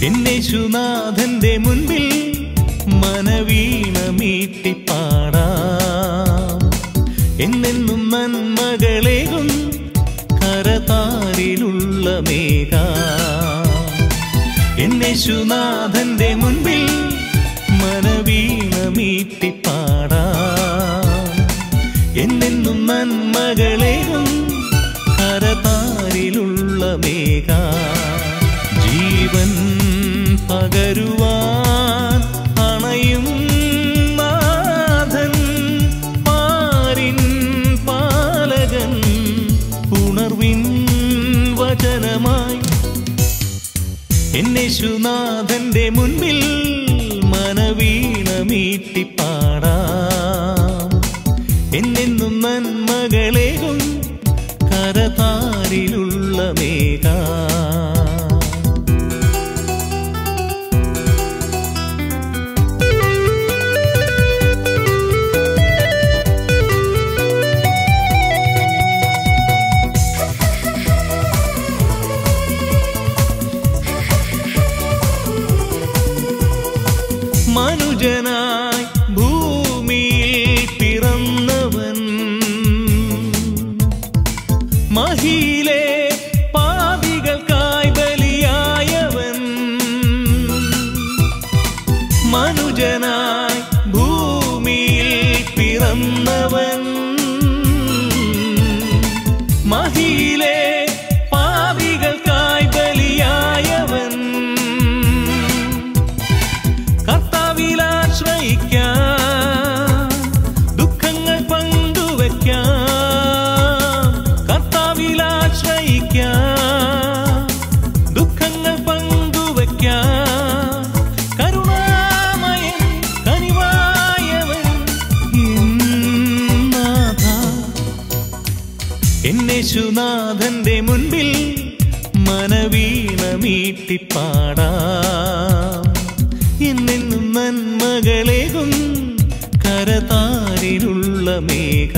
എന്നേശുനാഥന്റെ മുൻപിൽ മനവീണ മീട്ടിപ്പാടാം എന്നെന്നും നന്മകളേകും കരതാരിലുള്ള മേഘ എന്നേശുനാഥന്റെ മുൻപിൽ മനവീണ മീട്ടിപ്പാടാം എന്നെന്നും നന്മകളേകും കരതാരിലുള്ള മേഘ ജീവൻ പകരുവാൻ അണയും നാഥൻ പാരിൻ പാലകൻ ഉണർവിൻ വചനമായി എന്നേശുനാഥന്റെ മുൻപിൽ മനവീണ മീട്ടിപ്പാടാം എന്നെന്നും നന്മകളേകും കരതാരിലുള്ള മേഘ മനുജനായി ഭൂമിയിൽ പിറന്നവൻ മഹിയിലെ പാപികൾക്കായി ബലിയായവൻ മനുജനായി ഭൂമിയിൽ പിറന്നവൻ മഹിയിലെ പാപികൾക്കായി ബലിയായവൻ കർത്താവിലാശ്രയിക്കാം ദുഃഖങ്ങൾ പങ്കുവയ്ക്കാം കർത്താവിലാശ്രയിക്കാം ദുഃഖങ്ങൾ പങ്കുവയ്ക്കാം കരുണാമയൻ കനിവായവൻ നാഥ എന്നേശുനാഥന്റെ മുൻപിൽ മനവീണ മീട്ടിപ്പാടാം എന്നെന്നും നന്മകളേകും കരതാരിലുള്ള മേഘ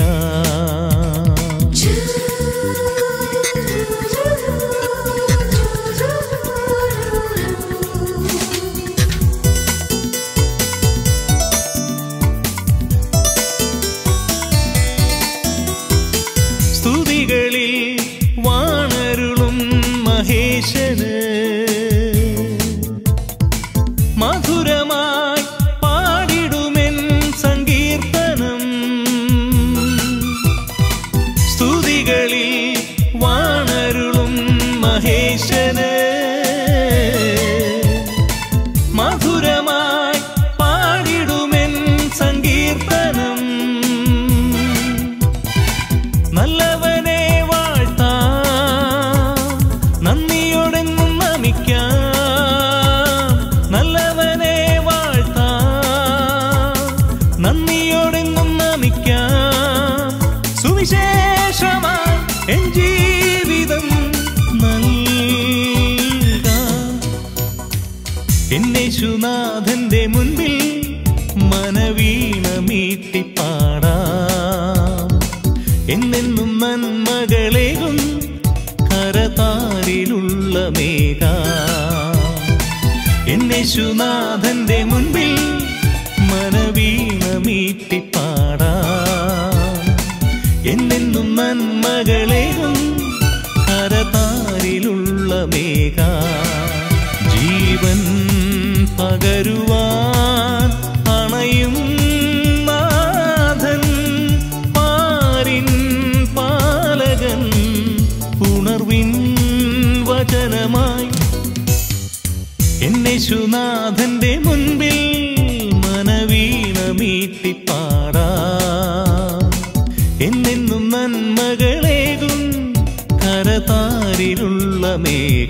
സ്തുതികളിൽ വാണരുളും മഹേശന് മധുരമായി പാടിടുമെൻ സങ്കീർത്തനം സ്തുതികളിൽ വാണരുളും മഹേശന് മധുരമായി പാടിടുമെൻ സങ്കീർത്തനം നല്ലവനെ വാഴ്ത്താം നന്ദിയോടെന്നും നമിക്കാം നല്ലവനെ വാഴ്ത്താം നന്ദിയോടെന്നും നമിക്കാം സുവിശേഷമായി എൻ ജീവിതം നൽകാം എന്നേശുനാഥന്റെ മുൻപിൽ മനവീണ മീട്ടിപ്പാടാം എന്നെന്നും നന്മകളേകും കരതാരിലുള്ള മേഘ എന്നേശുനാഥന്റെ മുൻപിൽ മനവീണ മീട്ടിപ്പാടാം എന്നെന്നും നന്മകളേകും കരതാരിലുള്ള മേഘ ജീവൻ പകരുവാൻ അണയും നാഥൻ പാരിൻ പാലകൻ ഉണർവിൻ വചനമായി എന്നേശുനാഥന്റെ മുൻപിൽ മനവീണ മീട്ടിപ്പാടാം എന്നെന്നും നന്മകളേകും കരതാരിലുള്ള മേഘ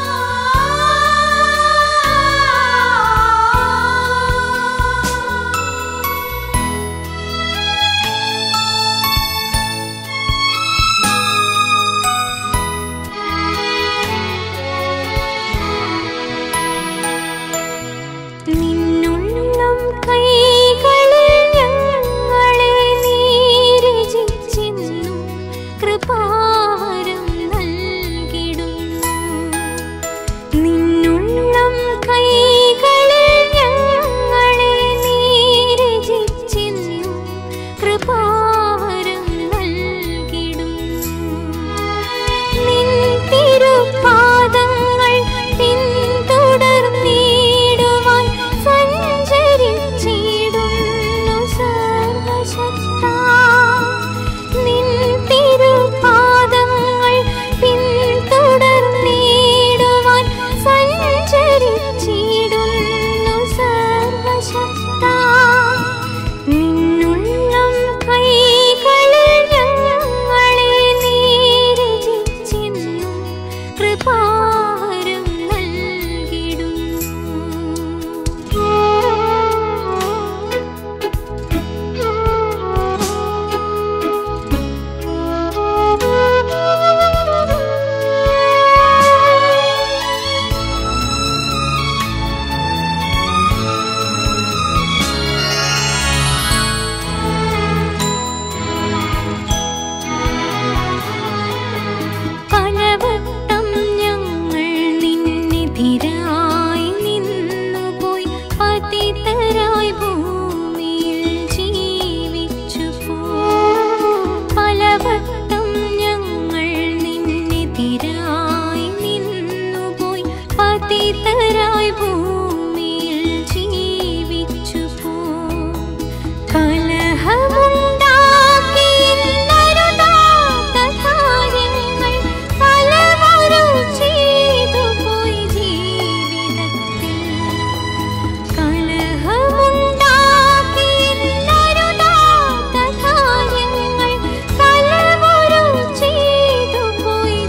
ആ പതിതരായി ഭൂമിയിൽ ജീവിച്ചു പോം. പലവട്ടം ഞങ്ങൾ നിന്നെതിരായി നിന്നുപോയി പതിതരായി ഭൂമിയിൽ ജീവിച്ചു പോം. കലഹമുണ്ടാക്കി നരുതാത്ത കാര്യങ്ങൾ പലവരും ചെയ്തു പോയി ജീവിതത്തിൽ കലഹമുണ്ടാക്കി നരുതാത്ത കാര്യങ്ങൾ പലവരും ചെയ്തു പോയി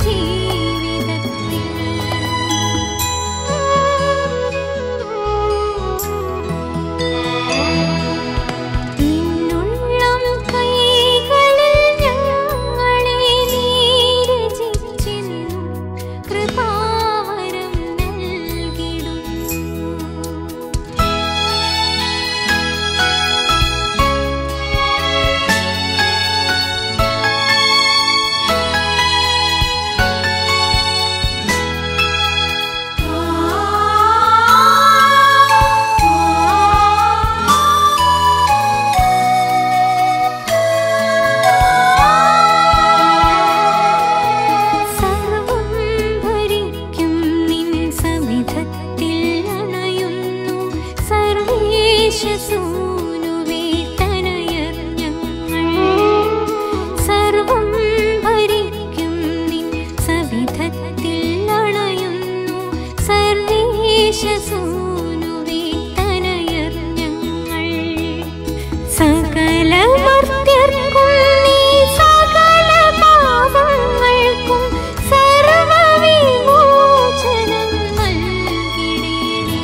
ജീവിതത്തിൽ നിന്നുള്ളം കൈകളിൽ ഞങ്ങളെ നീരജിച്ചെന്നും കൃപാവരം നൽകിടുന്നു സർവം ഭരിക്കും നിൻ സവിധത്തിൽ അണയുന്നു സർവേശ സൂനുവേ തനയർ ഞങ്ങൾ സർവം ഭരിക്കും നിൻ സവിധത്തിൽ അണയുന്നു സർവേശ സൂനുവേ തനയർ ഞങ്ങൾ സകല മർത്യർക്കും നീ സകല പാപങ്ങൾക്കും സർവവിമോചനം നൽകിടേണേ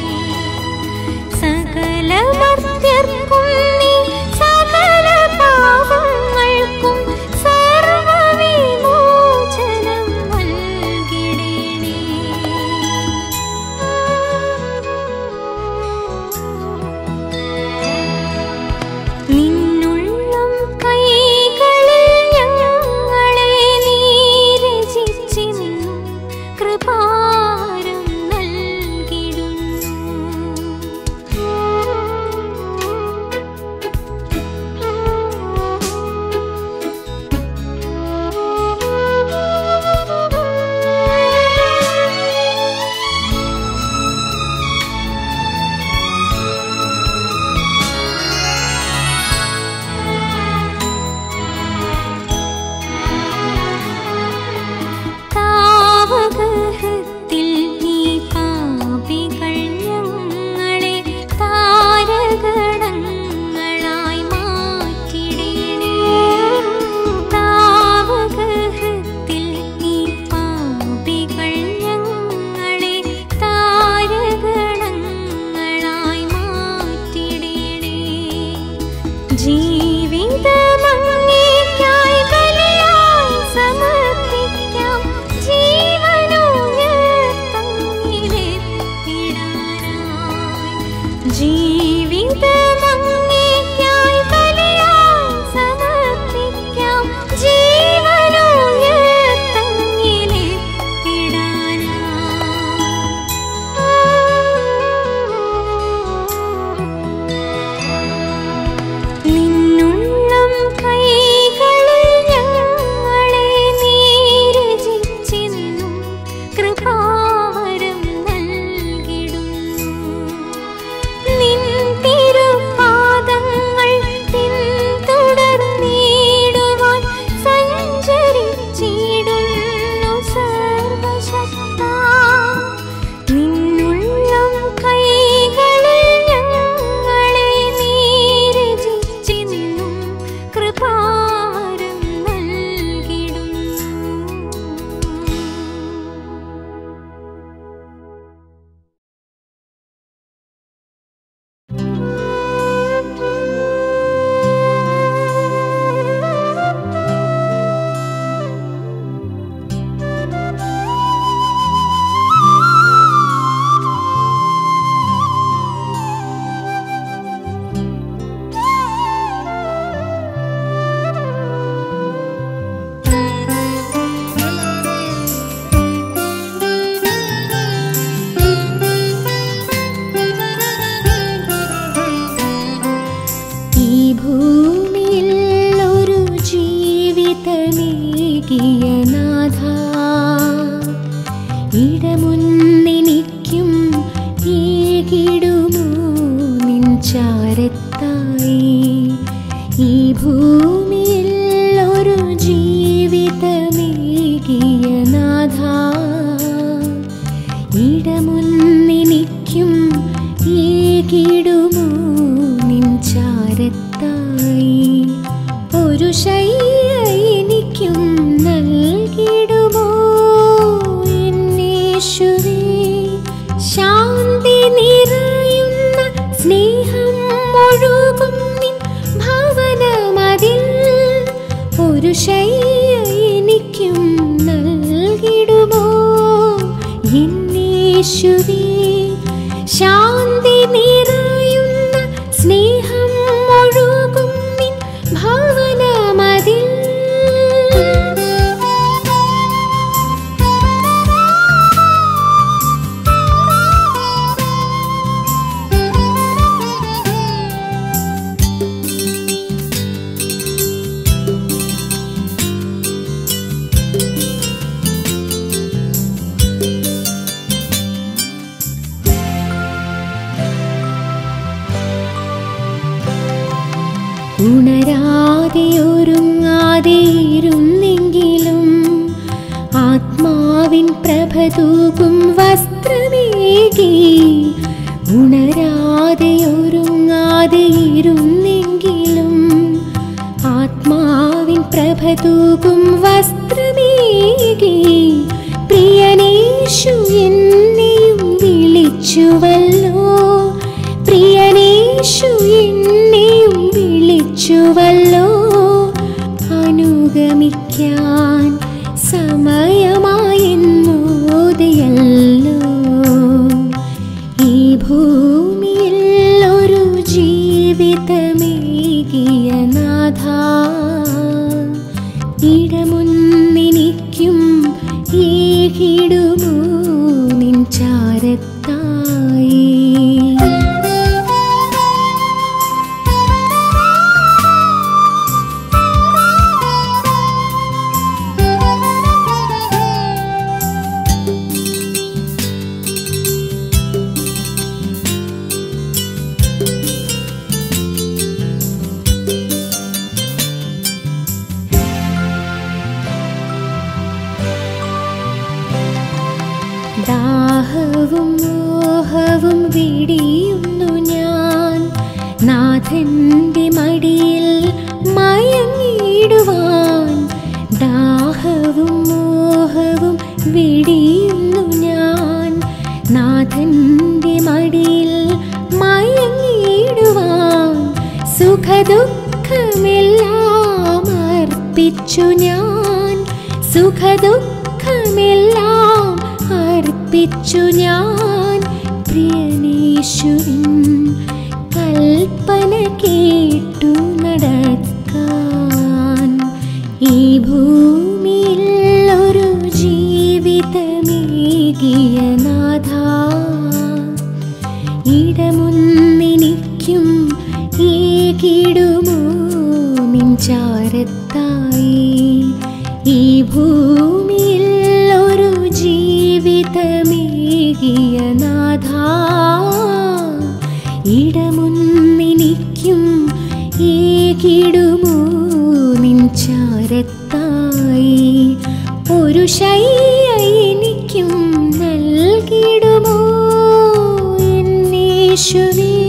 സകല മർത്യർക്കും നീ സകല പാപങ്ങൾക്കും സർവവിമോചനം നൽകിടേണേ നിന്നുള്ളം കൈകളിൽ ഞങ്ങളെ നീരജിച്ചെന്നും കൃപാരം നൽകിടുന്നു താവകഹത്തിൽ ഈ പാപികൾ ഞങ്ങളെ താരകണങ്ങളായി മാറ്റിടണേ താവകഹത്തിൽ ഈ പാപികൾ ഞങ്ങളെ താരകണങ്ങളായി മാറ്റിടണേ ജീവിതമങ്ങേക്കായി ബലിയായി സമർപ്പിക്കാം ജീവനുയർത്തങ്ങിലെത്തിടാനായി ജീവിതമങ്ങേക്കായി ബലിയായി സമർപ്പിക്കാം ജീവനുയർത്തങ്ങിലെത്തിടാനായി നിന്നുള്ളം കൈകളിൽ ഞങ്ങളെ നീരജിച്ചെന്നും കൃപാവരം നൽകിടുന്നു നിൻ തിരുക്കരങ്ങളിൽ ഏകിടുമോ നിൻ ചാരത്തായി ഒരു ശയ്യ എനിക്കും നൽകിടുമോ എന്നേശുവേ ശാന്തി നിറയുന്ന സ്നേഹം ഒഴുകും നിൻ ഭവനമതിൽ ഒരു ശയ്യ എനിക്കും നൽകിടുമോ എന്നേശുവേ ശാന്തി നിറയുന്ന സ്നേഹം ഒഴുകും നിൻ ഭവനമതിൽ ഉണരാതെ ഒരുങ്ങാതെ ഇരുന്നെങ്കിലും ആത്മാവിൻ പ്രഭ തൂകും വസ്ത്രമേകി ഉണരാതെ ഒരുങ്ങാതെ ഇരുന്നെങ്കിലും ആത്മാവിൻ പ്രഭ തൂകും വസ്ത്രമേകി പ്രിയനേശു എന്നെയും വിളിച്ചുവല്ലോ പ്രിയനേശു എന്നെയും വിളിച്ചുവല്ലോ അനുഗമിക്കാൻ സമയമായെന്നോതിയല്ലോ ഈ ഭൂമിയിൽ ഒരു ജീവിതമേകിയ നാഥ ഇടമുന്നിനിക്കും ഏകിടുമോ നിൻ ചാരത്തായി ദാഹവും മോഹവും വിടിയുന്നു ഞാൻ നാഥന്റെ മടിയിൽ മയങ്ങിടുവാൻ ദാഹവും മോഹവും വിടിയുന്നു ഞാൻ നാഥന്റെ മടിയിൽ മയങ്ങിടുവാൻ സുഖദുഃഖമെല്ലാം അർപ്പിച്ചു ഞാൻ സുഖദുഃഖമെല്ലാം അർപ്പിച്ചു ഞാൻ പ്രിയനേശുവിൻ കൽപ്പന കേട്ടു നടക്കാൻ ഈ ഭൂമിയിൽ ഒരു ജീവിതമേകിയ നാഥ ഇടമുന്നിനിക്കും ഏകിടുമോ നിൻ ചാരത്തായി ഈ ഭൂമിയിൽ ഒരു ജീവിതമേകിയ നാഥ ഇടമുന്നിനിക്കും ഏകിടുമോ നിൻ ചാരത്തായി ഒരു ശയ്യ എനിക്കും നൽകിടുമോ എന്നേശുവേ